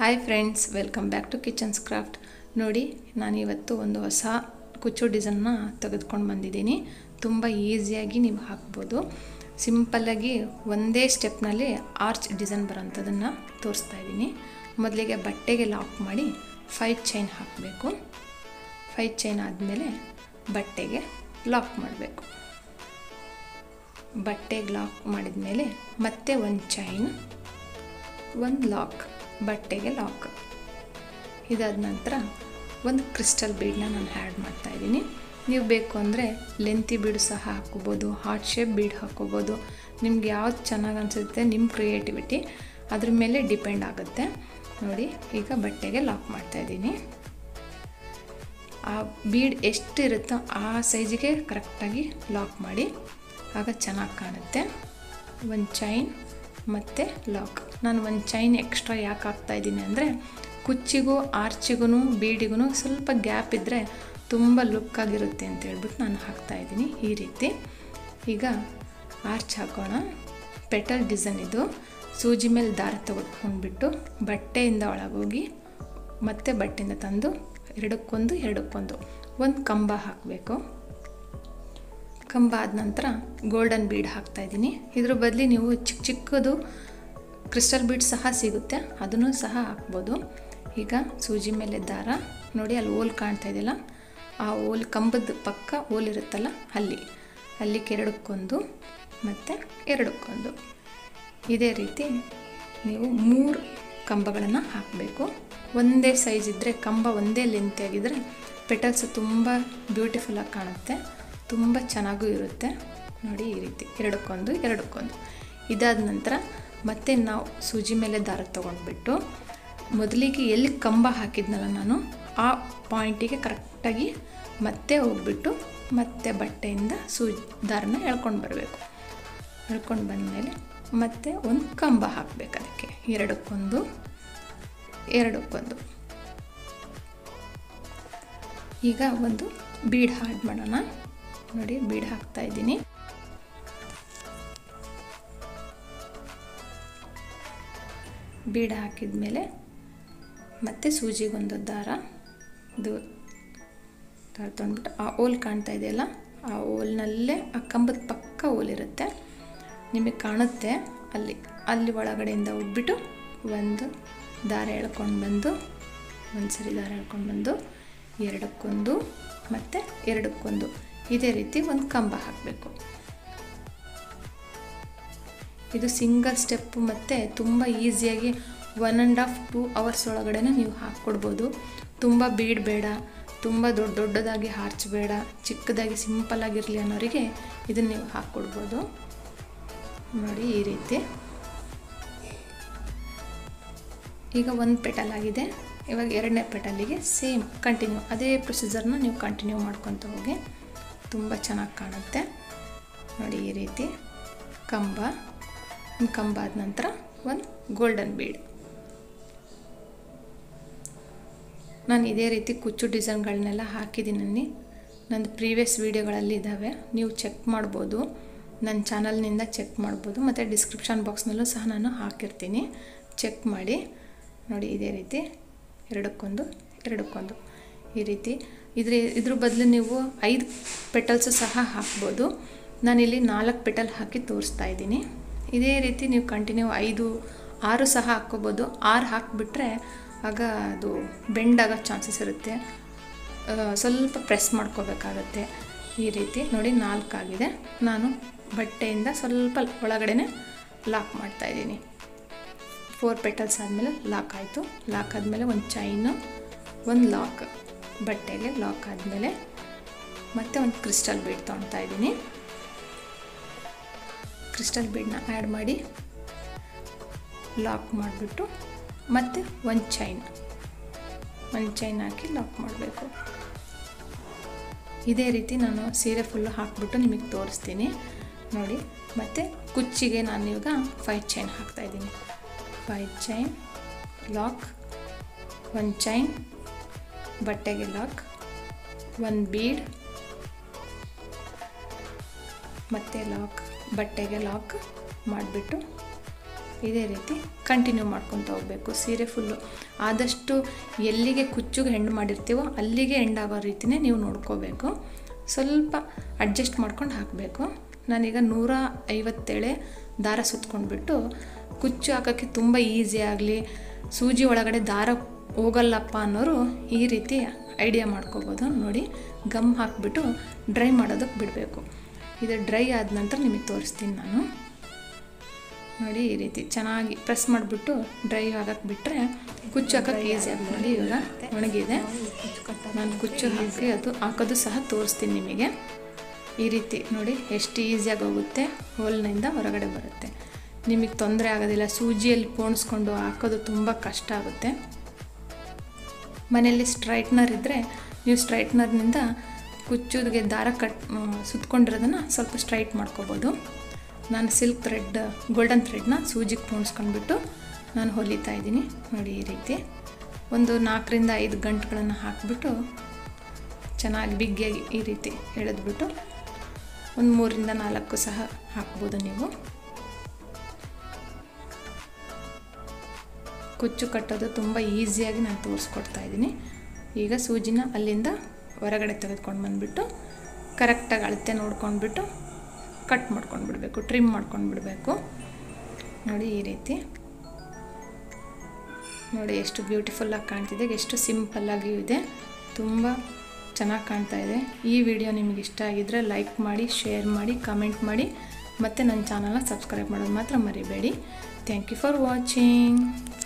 hi friends welcome back to kitchens craft ನೋಡಿ ನಾನಿವತ್ತು ಒಂದು ಹೊಸ ಕುಚ್ಚು ಡಿಸೈನ್ನ ತೆಗೆದುಕೊಂಡು ಬಂದಿದ್ದೀನಿ ತುಂಬ ಈಸಿಯಾಗಿ ನೀವು ಹಾಕ್ಬೋದು ಸಿಂಪಲ್ಲಾಗಿ ಒಂದೇ ಸ್ಟೆಪ್ನಲ್ಲಿ ಆರ್ಚ್ ಡಿಸೈನ್ ಬರೋಂಥದ್ದನ್ನು ತೋರಿಸ್ತಾ ಇದ್ದೀನಿ ಮೊದಲಿಗೆ ಬಟ್ಟೆಗೆ ಲಾಕ್ ಮಾಡಿ ಫೈವ್ ಚೈನ್ ಹಾಕಬೇಕು ಫೈವ್ ಚೈನ್ ಆದಮೇಲೆ ಬಟ್ಟೆಗೆ ಲಾಕ್ ಮಾಡಬೇಕು ಬಟ್ಟೆಗೆ ಲಾಕ್ ಮಾಡಿದ ಮೇಲೆ ಮತ್ತೆ ಒಂದು ಚೈನ್ ಒಂದು ಲಾಕ್ ಬಟ್ಟೆಗೆ ಲಾಕ್ ಇದಾದ ನಂತರ ಒಂದು ಕ್ರಿಸ್ಟಲ್ ಬೀಡನ್ನ ನಾನು ಹ್ಯಾಡ್ ಮಾಡ್ತಾಯಿದ್ದೀನಿ ನೀವು ಬೇಕು ಅಂದರೆ ಲೆಂತಿ ಬೀಡು ಸಹ ಹಾಕ್ಕೋಬೋದು ಹಾರ್ಟ್ ಶೇಪ್ ಬೀಡ್ ಹಾಕ್ಕೋಬೋದು ನಿಮ್ಗೆ ಯಾವ್ದು ಚೆನ್ನಾಗಿ ಅನಿಸುತ್ತೆ ನಿಮ್ಮ ಕ್ರಿಯೇಟಿವಿಟಿ ಅದ್ರ ಮೇಲೆ ಡಿಪೆಂಡ್ ಆಗುತ್ತೆ ನೋಡಿ ಈಗ ಬಟ್ಟೆಗೆ ಲಾಕ್ ಮಾಡ್ತಾಯಿದ್ದೀನಿ ಆ ಬೀಡ್ ಎಷ್ಟು ಇರುತ್ತೋ ಆ ಸೈಜಿಗೆ ಕರೆಕ್ಟಾಗಿ ಲಾಕ್ ಮಾಡಿ ಆಗ ಚೆನ್ನಾಗಿ ಕಾಣುತ್ತೆ ಒಂದು ಚೈನ್ ಮತ್ತು ಲಾಕ್ ನಾನು ಒಂದು ಚೈನ್ ಎಕ್ಸ್ಟ್ರಾ ಯಾಕೆ ಹಾಕ್ತಾಯಿದ್ದೀನಿ ಅಂದರೆ ಕುಚ್ಚಿಗೂ ಆರ್ಚಿಗೂ ಬೀಡಿಗೂ ಸ್ವಲ್ಪ ಗ್ಯಾಪ್ ಇದ್ದರೆ ತುಂಬ ಲುಕ್ಕಾಗಿರುತ್ತೆ ಅಂತ ಹೇಳ್ಬಿಟ್ಟು ನಾನು ಹಾಕ್ತಾಯಿದ್ದೀನಿ ಈ ರೀತಿ ಈಗ ಆರ್ಚ್ ಹಾಕೋಣ ಪೆಟಲ್ ಡಿಸೈನ್ ಇದು ಸೂಜಿ ಮೇಲೆ ದಾರ ತೆಗೆದುಕೊಂಡ್ಬಿಟ್ಟು ಬಟ್ಟೆಯಿಂದ ಒಳಗೋಗಿ ಮತ್ತೆ ಬಟ್ಟೆಯಿಂದ ತಂದು ಎರಡಕ್ಕೊಂದು ಎರಡಕ್ಕೊಂದು ಒಂದು ಕಂಬ ಹಾಕಬೇಕು ಕಂಬ ಆದ ನಂತರ ಗೋಲ್ಡನ್ ಬೀಡ್ ಹಾಕ್ತಾಯಿದ್ದೀನಿ ಇದ್ರ ಬದಲಿ ನೀವು ಚಿಕ್ಕ ಚಿಕ್ಕದು ಕ್ರಿಸ್ಟಲ್ ಬೀಡ್ ಸಹ ಸಿಗುತ್ತೆ ಅದನ್ನು ಸಹ ಹಾಕ್ಬೋದು ಈಗ ಸೂಜಿ ಮೇಲೆ ದಾರ ನೋಡಿ ಅಲ್ಲಿ ಓಲ್ ಕಾಣ್ತಾ ಇದೆಯಲ್ಲ ಆ ಓಲ್ ಕಂಬದ ಪಕ್ಕ ಓಲ್ ಇರುತ್ತಲ್ಲ ಅಲ್ಲಿ ಅಲ್ಲಿಗೆ ಎರಡಕ್ಕೊಂದು ಮತ್ತು ಎರಡಕ್ಕೊಂದು ಇದೇ ರೀತಿ ನೀವು ಮೂರು ಕಂಬಗಳನ್ನು ಹಾಕಬೇಕು ಒಂದೇ ಸೈಜ್ ಇದ್ದರೆ ಕಂಬ ಒಂದೇ ಲೆಂತ್ ಆಗಿದ್ದರೆ ಪೆಟಲ್ಸ್ ತುಂಬ ಬ್ಯೂಟಿಫುಲ್ಲಾಗಿ ಕಾಣುತ್ತೆ ತುಂಬ ಚೆನ್ನಾಗೂ ಇರುತ್ತೆ ನೋಡಿ ಈ ರೀತಿ ಎರಡಕ್ಕೊಂದು ಎರಡಕ್ಕೊಂದು ಇದಾದ ನಂತರ ಮತ್ತೆ ನಾವು ಸೂಜಿ ಮೇಲೆ ದಾರ ತೊಗೊಂಡ್ಬಿಟ್ಟು ಮೊದಲಿಗೆ ಎಲ್ಲಿ ಕಂಬ ಹಾಕಿದ್ನಲ್ಲ ನಾನು ಆ ಪಾಯಿಂಟಿಗೆ ಕರೆಕ್ಟಾಗಿ ಮತ್ತೆ ಹೋಗ್ಬಿಟ್ಟು ಮತ್ತೆ ಬಟ್ಟೆಯಿಂದ ಸೂಜಿ ದಾರನ ಎಳ್ಕೊಂಡು ಬರಬೇಕು ಎಳ್ಕೊಂಡು ಬಂದಮೇಲೆ ಮತ್ತೆ ಒಂದು ಕಂಬ ಹಾಕಬೇಕು ಅದಕ್ಕೆ ಎರಡಕ್ಕೊಂದು ಎರಡಕ್ಕೊಂದು ಈಗ ಒಂದು ಬೀಡ್ ಹಾಡ್ ಮಾಡೋಣ ನೋಡಿ ಬೀಡ್ ಹಾಕ್ತಾ ಇದ್ದೀನಿ ಬೀಡ್ ಹಾಕಿದ ಮೇಲೆ ಮತ್ತೆ ಸೂಜಿಗೊಂದು ದಾರ ಇದು ದಾರ ತೊಗೊಂಡ್ಬಿಟ್ಟು ಆ ಓಲ್ ಕಾಣ್ತಾ ಇದೆಯಲ್ಲ ಆ ಓಲ್ನಲ್ಲೇ ಆ ಕಂಬದ ಪಕ್ಕ ಓಲ್ ಇರುತ್ತೆ ನಿಮಗೆ ಕಾಣುತ್ತೆ ಅಲ್ಲಿ ಅಲ್ಲಿ ಒಳಗಡೆಯಿಂದ ಹೋಗ್ಬಿಟ್ಟು ಒಂದು ದಾರ ಎಳ್ಕೊಂಡು ಬಂದು ಒಂದು ಸರಿ ದಾರ ಎಳ್ಕೊಂಡು ಬಂದು ಎರಡಕ್ಕೊಂದು ಮತ್ತು ಎರಡಕ್ಕೊಂದು ಇದೇ ರೀತಿ ಒಂದು ಕಂಬ ಹಾಕಬೇಕು ಇದು ಸಿಂಗಲ್ ಸ್ಟೆಪ್ಪು ಮತ್ತು ತುಂಬ ಈಸಿಯಾಗಿ one and half two hours ಒಳಗಡೆ ನೀವು ಹಾಕ್ಕೊಡ್ಬೋದು ತುಂಬ ಬೀಡ್ ಬೇಡ ತುಂಬ ದೊಡ್ಡ ದೊಡ್ಡದಾಗಿ ಹಾರ್ಚಬೇಡ ಚಿಕ್ಕದಾಗಿ ಸಿಂಪಲ್ಲಾಗಿರಲಿ ಅನ್ನೋರಿಗೆ ಇದನ್ನು ನೀವು ಹಾಕ್ಕೊಡ್ಬೋದು ನೋಡಿ ಈ ರೀತಿ ಈಗ ಒಂದು ಪೆಟಲ್ ಆಗಿದೆ ಇವಾಗ ಎರಡನೇ ಪೆಟಲಿಗೆ ಸೇಮ್ ಕಂಟಿನ್ಯೂ ಅದೇ ಪ್ರೊಸೀಜರ್ನ ನೀವು ಕಂಟಿನ್ಯೂ ಮಾಡ್ಕೊತ ಹೋಗಿ ತುಂಬ ಚೆನ್ನಾಗಿ ಕಾಣುತ್ತೆ ನೋಡಿ ಈ ರೀತಿ ಕಂಬ ಒಂದು ಕಂಬ ಆದ ನಂತರ ಒಂದು ಗೋಲ್ಡನ್ ಬೀಡ್ ನಾನು ಇದೇ ರೀತಿ ಕುಚ್ಚು ಡಿಸೈನ್ಗಳನ್ನೆಲ್ಲ ಹಾಕಿದ್ದೀನಿ ನಂದು ಪ್ರೀವಿಯಸ್ ವೀಡಿಯೋಗಳಲ್ಲಿ ಇದ್ದಾವೆ ನೀವು ಚೆಕ್ ಮಾಡ್ಬೋದು ನನ್ನ ಚಾನಲ್ನಿಂದ ಚೆಕ್ ಮಾಡ್ಬೋದು ಮತ್ತು ಡಿಸ್ಕ್ರಿಪ್ಷನ್ ಬಾಕ್ಸ್ನಲ್ಲೂ ಸಹ ನಾನು ಹಾಕಿರ್ತೀನಿ ಚೆಕ್ ಮಾಡಿ ನೋಡಿ ಇದೇ ರೀತಿ ಎರಡಕ್ಕೊಂದು ಎರಡಕ್ಕೊಂದು ಈ ರೀತಿ ಇದ್ರ ಇದ್ರ ಬದಲು ನೀವು ಐದು ಪೆಟಲ್ಸು ಸಹ ಹಾಕ್ಬೋದು ನಾನಿಲ್ಲಿ ನಾಲ್ಕು ಪೆಟಲ್ ಹಾಕಿ ತೋರಿಸ್ತಾ ಇದ್ದೀನಿ ಇದೇ ರೀತಿ ನೀವು ಕಂಟಿನ್ಯೂ ಐದು ಆರು ಸಹ ಹಾಕ್ಕೋಬೋದು ಆರು ಹಾಕಿಬಿಟ್ರೆ ಆಗ ಅದು ಬೆಂಡ್ ಆಗೋ ಚಾನ್ಸಸ್ ಇರುತ್ತೆ ಸ್ವಲ್ಪ ಪ್ರೆಸ್ ಮಾಡ್ಕೋಬೇಕಾಗತ್ತೆ ಈ ರೀತಿ ನೋಡಿ ನಾಲ್ಕು ಆಗಿದೆ ನಾನು ಬಟ್ಟೆಯಿಂದ ಸ್ವಲ್ಪ ಒಳಗಡೆ ಲಾಕ್ ಮಾಡ್ತಾಯಿದ್ದೀನಿ ಫೋರ್ ಪೆಟಲ್ಸ್ ಆದಮೇಲೆ ಲಾಕ್ ಆಯಿತು ಲಾಕ್ ಆದಮೇಲೆ ಒಂದು ಚೈನು ಒಂದು ಲಾಕ್ ಬಟ್ಟೆಗೆ ಲಾಕ್ ಆದಮೇಲೆ ಮತ್ತೆ ಒಂದು ಕ್ರಿಸ್ಟಲ್ ಬೀಡ್ ತೊಗೊಳ್ತಾ ಇದ್ದೀನಿ ಕ್ರಿಸ್ಟಲ್ ಬೀಡನ್ನ ಆ್ಯಡ್ ಮಾಡಿ ಲಾಕ್ ಮಾಡಿಬಿಟ್ಟು ಮತ್ತು ಒಂದು ಚೈನ್ ಒಂದು ಚೈನ್ ಹಾಕಿ ಲಾಕ್ ಮಾಡಬೇಕು ಇದೇ ರೀತಿ ನಾನು ಸೀರೆ ಫುಲ್ಲು ಹಾಕ್ಬಿಟ್ಟು ನಿಮಗೆ ತೋರಿಸ್ತೀನಿ ನೋಡಿ ಮತ್ತು ಕುಚ್ಚಿಗೆ ನಾನು ಇವಾಗ ಫೈವ್ ಚೈನ್ ಹಾಕ್ತಾಯಿದ್ದೀನಿ ಫೈವ್ ಚೈನ್ ಲಾಕ್ ಒಂದು ಚೈನ್ ಬಟ್ಟೆಗೆ ಲಾಕ್ ಒಂದು ಬೀಡ್ ಮತ್ತು ಲಾಕ್ ಬಟ್ಟೆಗೆ ಲಾಕ್ ಮಾಡಿಬಿಟ್ಟು ಇದೇ ರೀತಿ ಕಂಟಿನ್ಯೂ ಮಾಡ್ಕೊತ ಹೋಗಬೇಕು ಸೀರೆ ಫುಲ್ಲು ಆದಷ್ಟು ಎಲ್ಲಿಗೆ ಕುಚ್ಚುಗೆ ಹೆಂಡು ಮಾಡಿರ್ತೀವೋ ಅಲ್ಲಿಗೆ ಎಂಡಾಗೋ ರೀತಿಯೇ ನೀವು ನೋಡ್ಕೋಬೇಕು ಸ್ವಲ್ಪ ಅಡ್ಜಸ್ಟ್ ಮಾಡ್ಕೊಂಡು ಹಾಕಬೇಕು ನಾನೀಗ ನೂರ ಐವತ್ತೇಳೆ ದಾರ ಸುತ್ಕೊಂಡ್ಬಿಟ್ಟು ಕುಚ್ಚು ಹಾಕೋಕ್ಕೆ ತುಂಬ ಈಸಿ ಆಗಲಿ ಸೂಜಿ ಒಳಗಡೆ ದಾರ ಹೋಗಲ್ಲಪ್ಪ ಅನ್ನೋರು ಈ ರೀತಿ ಐಡಿಯಾ ಮಾಡ್ಕೋಬೋದು ನೋಡಿ ಗಮ್ ಹಾಕಿಬಿಟ್ಟು ಡ್ರೈ ಮಾಡೋದಕ್ಕೆ ಬಿಡಬೇಕು ಇದು ಡ್ರೈ ಆದ ನಂತರ ನಿಮಗೆ ತೋರಿಸ್ತೀನಿ ನಾನು ನೋಡಿ ಈ ರೀತಿ ಚೆನ್ನಾಗಿ ಪ್ರೆಸ್ ಮಾಡಿಬಿಟ್ಟು ಡ್ರೈ ಆಗಕ್ಕೆ ಬಿಟ್ಟರೆ ಕುಚ್ಚು ಹಾಕೋಕ್ಕೆ ಈಸಿ ಆಗಿ ನೋಡಿ ಇವಾಗ ಒಣಗಿದೆ ನಾನು ಕುಚ್ಚು ಹಾಕಿ ಅದು ಹಾಕೋದು ಸಹ ತೋರಿಸ್ತೀನಿ ನಿಮಗೆ ಈ ರೀತಿ ನೋಡಿ ಎಷ್ಟು ಈಸಿಯಾಗಿ ಹೋಗುತ್ತೆ ಹೋಲ್ನಿಂದ ಹೊರಗಡೆ ಬರುತ್ತೆ ನಿಮಗೆ ತೊಂದರೆ ಆಗೋದಿಲ್ಲ ಸೂಜಿಯಲ್ಲಿ ಪೋಣಿಸ್ಕೊಂಡು ಹಾಕೋದು ತುಂಬ ಕಷ್ಟ ಆಗುತ್ತೆ ಮನೆಯಲ್ಲಿ ಸ್ಟ್ರೈಟ್ನರ್ ಇದ್ದರೆ ನೀವು ಸ್ಟ್ರೈಟ್ನರ್ನಿಂದ ಕುಚ್ಚುಗೆ ದಾರ ಕಟ್ ಸುತ್ಕೊಂಡಿರೋದನ್ನು ಸ್ವಲ್ಪ ಸ್ಟ್ರೈಟ್ ಮಾಡ್ಕೋಬೋದು ನಾನು ಸಿಲ್ಕ್ ಥ್ರೆಡ್ ಗೋಲ್ಡನ್ ಥ್ರೆಡ್ನ ಸೂಜಿಗೆ ಪೋಣಿಸ್ಕೊಂಡ್ಬಿಟ್ಟು ನಾನು ಹೊಲಿತಾ ಇದ್ದೀನಿ ನೋಡಿ ಈ ರೀತಿ ಒಂದು ನಾಲ್ಕರಿಂದ ಐದು ಗಂಟುಗಳನ್ನು ಹಾಕಿಬಿಟ್ಟು ಚೆನ್ನಾಗಿ ಬಿಗ್ಗಿಯಾಗಿ ಈ ರೀತಿ ಎಳೆದ್ಬಿಟ್ಟು ಒಂದು ಮೂರಿಂದ ನಾಲ್ಕು ಸಹ ಹಾಕ್ಬೋದು ನೀವು ಕುಚ್ಚು ಕಟ್ಟೋದು ತುಂಬ ಈಸಿಯಾಗಿ ನಾನು ತೋರಿಸ್ಕೊಡ್ತಾ ಇದ್ದೀನಿ ಈಗ ಸೂಜಿನ ಅಲ್ಲಿಂದ ಹೊರಗಡೆ ತೆಗೆದುಕೊಂಡು ಬಂದುಬಿಟ್ಟು ಕರೆಕ್ಟಾಗಿ ಅಳತೆ ನೋಡ್ಕೊಂಡ್ಬಿಟ್ಟು ಕಟ್ ಮಾಡ್ಕೊಂಡು ಬಿಡಬೇಕು ಟ್ರಿಮ್ ಮಾಡ್ಕೊಂಡು ಬಿಡಬೇಕು ನೋಡಿ ಈ ರೀತಿ ನೋಡಿ ಎಷ್ಟು ಬ್ಯೂಟಿಫುಲ್ಲಾಗಿ ಕಾಣ್ತಿದೆ ಎಷ್ಟು ಸಿಂಪಲ್ಲಾಗಿಯೂ ಇದೆ ತುಂಬ ಚೆನ್ನಾಗಿ ಕಾಣ್ತಾ ಇದೆ ಈ ವಿಡಿಯೋ ನಿಮಗೆ ಇಷ್ಟ ಆಗಿದ್ದರೆ ಲೈಕ್ ಮಾಡಿ ಶೇರ್ ಮಾಡಿ ಕಮೆಂಟ್ ಮಾಡಿ ಮತ್ತು ನನ್ನ ಚಾನಲ್ನ ಸಬ್ಸ್ಕ್ರೈಬ್ ಮಾಡೋದು ಮಾತ್ರ ಮರಿಬೇಡಿ ಥ್ಯಾಂಕ್ ಯು ಫಾರ್ ವಾಚಿಂಗ್